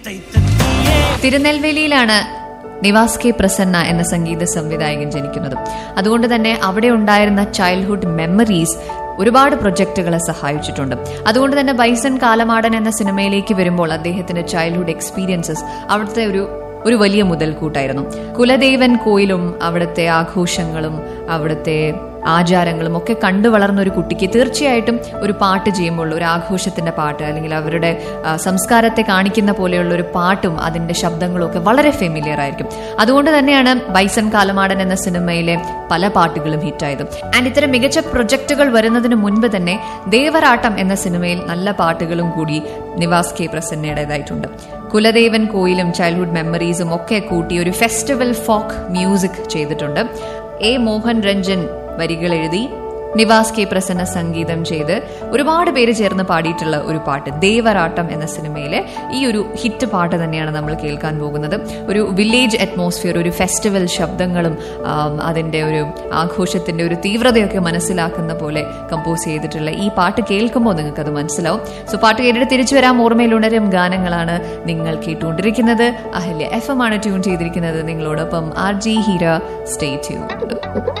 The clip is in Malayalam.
തിരുനെൽവേലിയിലാണ് നിവാസ് കെ പ്രസന്ന എന്ന സംഗീത സംവിധായകൻ ജനിക്കുന്നത് അതുകൊണ്ട് തന്നെ അവിടെ ഉണ്ടായിരുന്ന ചൈൽഡ്ഹുഡ് മെമ്മറീസ് ഒരുപാട് പ്രൊജക്ടുകളെ സഹായിച്ചിട്ടുണ്ട് അതുകൊണ്ട് തന്നെ ബൈസൺ കാലമാടൻ എന്ന സിനിമയിലേക്ക് വരുമ്പോൾ അദ്ദേഹത്തിന്റെ ചൈൽഡ്ഹുഡ് എക്സ്പീരിയൻസസ് അവിടുത്തെ ഒരു ഒരു വലിയ മുതൽക്കൂട്ടായിരുന്നു കുലദേവൻ കോയിലും അവിടുത്തെ ആഘോഷങ്ങളും അവിടുത്തെ ആചാരങ്ങളും ഒക്കെ കണ്ടു വളർന്ന ഒരു കുട്ടിക്ക് തീർച്ചയായിട്ടും ഒരു പാട്ട് ചെയ്യുമ്പോൾ ഒരു ആഘോഷത്തിന്റെ പാട്ട് അല്ലെങ്കിൽ അവരുടെ ആ, സംസ്കാരത്തെ കാണിക്കുന്ന പോലെയുള്ള ഒരു പാട്ടും അതിന്റെ ശബ്ദങ്ങളും ഒക്കെ വളരെ ഫെമിലിയർ ആയിരിക്കും അതുകൊണ്ട് തന്നെയാണ് ബൈസൺ കാലമാടൻ എന്ന സിനിമയിലെ പല പാട്ടുകളും ഹിറ്റായത് ആൻഡ് ഇത്തരം മികച്ച പ്രൊജക്ടുകൾ വരുന്നതിന് മുൻപ് തന്നെ ദേവരാട്ടം എന്ന സിനിമയിൽ നല്ല പാട്ടുകളും കൂടി നിവാസ് കെ പ്രസന്നയുടേതായിട്ടുണ്ട് കുലദേവൻ കോയിലും ചൈൽഡ്ഹുഡ് മെമ്മറീസും ഒക്കെ കൂട്ടി ഒരു ഫെസ്റ്റിവൽ ഫോക്ക് മ്യൂസിക് ചെയ്തിട്ടുണ്ട് എ മോഹൻ രഞ്ജൻ വരികൾ എഴുതി നിവാസ് കെ പ്രസന്ന സംഗീതം ചെയ്ത് ഒരുപാട് പേര് ചേർന്ന് പാടിയിട്ടുള്ള ഒരു പാട്ട് ദേവരാട്ടം എന്ന സിനിമയിലെ ഈ ഒരു ഹിറ്റ് പാട്ട് തന്നെയാണ് നമ്മൾ കേൾക്കാൻ പോകുന്നത് ഒരു വില്ലേജ് അറ്റ്മോസ്ഫിയർ ഒരു ഫെസ്റ്റിവൽ ശബ്ദങ്ങളും ആം, അതിന്റെ ഒരു ആഘോഷത്തിന്റെ ഒരു തീവ്രതയൊക്കെ മനസ്സിലാക്കുന്ന പോലെ കമ്പോസ് ചെയ്തിട്ടുള്ള ഈ പാട്ട് കേൾക്കുമ്പോൾ നിങ്ങൾക്ക് അത് മനസ്സിലാവും സോ പാട്ട് കേട്ടിട്ട് തിരിച്ചു വരാം ഓർമ്മയിലുണരും ഗാനങ്ങളാണ് നിങ്ങൾ കേട്ടുകൊണ്ടിരിക്കുന്നത് അഹല്യ എഫ് എം ആണ് ട്യൂൺ ചെയ്തിരിക്കുന്നത് നിങ്ങളോടൊപ്പം R G Heera stay tune